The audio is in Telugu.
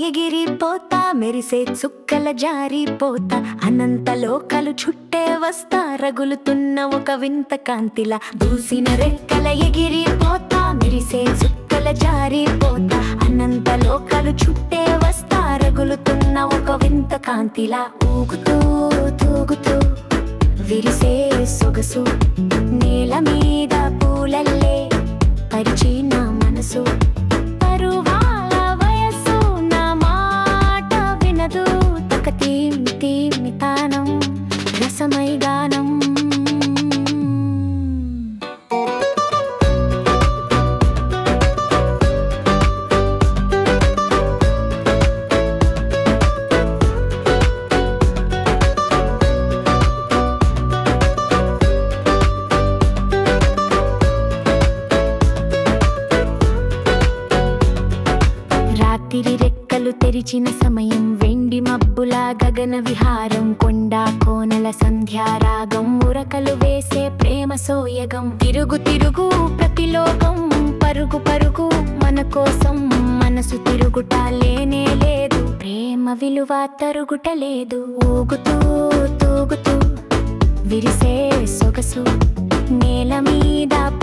ఎగిరిపోతా మెరిసే చుక్కల జారిపోతా అనంత లోకాలు చుట్టే వస్తా రగులుతున్న ఒక వింత కాంతిలా దూసిన రెక్కల ఎగిరిపోతా మెరిసే చుక్కల జారిపోతా అనంత లోకాలు చుట్టే వస్తా రగులుతున్న ఒక వింత కాంతిలా ఊగుతూ తూగుతూ విరిసే సొగసు నేల మీద పూలల్లే పరిచిన మనసు పరువాల వయసు నా మాట వినదు తక తీమి తీమి తానం రసమై గానం రాత్రి రెక్కలు తెరిచిన సమయం వెండి మబ్బుల గగన విహారం కొండ కోనల సంధ్యారాగం ఉరకలు వేసే ప్రేమ సోయగం తిరుగు తిరుగు ప్రతిలోకం పరుగు పరుగు మన కోసం మనసు తిరుగుట లేనే లేదు ప్రేమ విలువ తరుగుట లేదు ఊగుతూ తూగుతూ విరిసే సొగసు నేల మీద